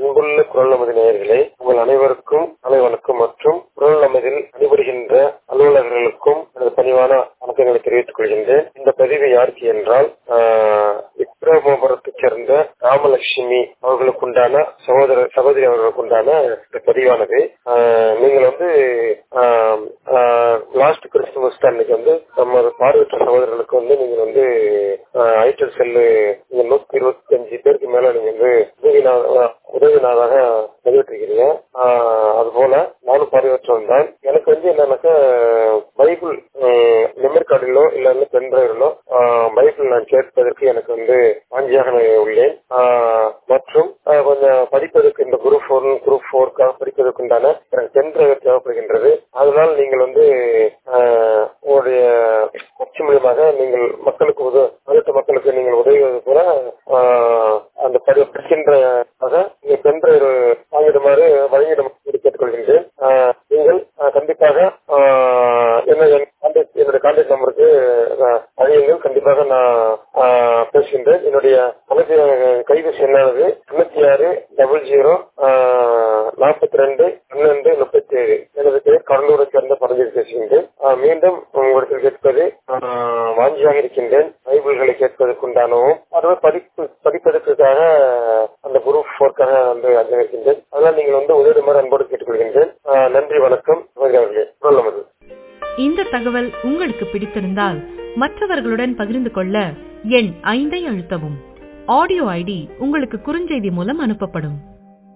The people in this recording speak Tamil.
அன்புள்ள குரல் நமது நேயர்களே உங்கள் அனைவருக்கும் அலை வணக்கம் மற்றும் குரல் நமதில் பணிபுரிகின்ற அலுவலர்களுக்கும் எனது பணிவான வணக்கங்களை தெரிவித்துக் கொள்கின்றேன் இந்த பதிவு யாருக்கு என்றால் விக்ரமபுரத்தைச் சேர்ந்த ராமலட்சுமி அவர்களுக்குண்டான சகோதர சகோதரி அவர்களுக்குண்டான இந்த பதிவானது நீங்கள் வந்து லாஸ்ட் கிறிஸ்துமஸ் அன்னைக்கு வந்து நம்ம பார்வையற்ற சகோதரர்களுக்கு வந்து நீங்கள் வந்து ஐட்டல் செல்லு நீங்க நூத்தி இருபத்தி அஞ்சு பேருக்கு மேல நீங்க வந்து உதவினாக உதவினாதாக பதிவிட்டிருக்கிறீங்க அது போல நானும் பார்வையற்றவன் தான் எனக்கு வந்து என்னன்னாக்கா பைபிள் மெமரி கார்டிலோ இல்ல பென் டிரைவிலோ பைபிள் நான் கேட்பதற்கு எனக்கு வந்து வாஞ்சியாக நான் உள்ளேன் மற்றும் கொஞ்சம் படிப்பதற்கு இந்த குரூப் ஃபோர் குரூப் ஃபோருக்காக படிப்பதற்கு உண்டான எனக்கு பென் டிரைவர் தேவைப்படுகின்றது அதனால் நீங்கள் வந்து உங்களுடைய கட்சி மூலியமாக நீங்கள் மக்களுக்கு உதவ அடுத்த மக்களுக்கு நீங்கள் உதவுவது போல அந்த படிக்கின்ற நீங்க பென் டிரைவ் வாங்கிடுமாறு வழங்கிடுமாறு கேட்டுக்கொள்கின்றேன் நீங்கள் கண்டிப்பாக என்னுடைய கான்டாக்ட் நம்பருக்கு அழையுங்கள் கண்டிப்பாக நான் பேசுகின்றேன் என்னுடைய அமைச்சர் கைபேசி என்னானது தொண்ணூத்தி ஆறு டபுள் ஜீரோ நாற்பத்தி ரெண்டு பன்னெண்டு முப்பத்தி ஏழு எனது பெயர் கடலூரை சேர்ந்த பரஞ்சலி பேசுகின்றேன் மீண்டும் உங்களுக்கு கேட்பது வாஞ்சியாக இருக்கின்றேன் பைபிள்களை கேட்பதற்குண்டானவும் அதுவே படிப்பு படிப்பதற்காக அந்த குரூப் ஃபோர்க்காக வந்து அஞ்சல் இருக்கின்றேன் அதனால் நீங்கள் வந்து உதவிடுமாறு அன்போடு கேட்டுக்கொள்கின்றேன் நன்றி வணக்கம் நல்லது இந்த தகவல் உங்களுக்கு பிடித்திருந்தால் மற்றவர்களுடன் பகிர்ந்து கொள்ள எண் ஐந்தை அழுத்தவும் ஆடியோ ஐடி உங்களுக்கு குறுஞ்செய்தி மூலம் அனுப்பப்படும்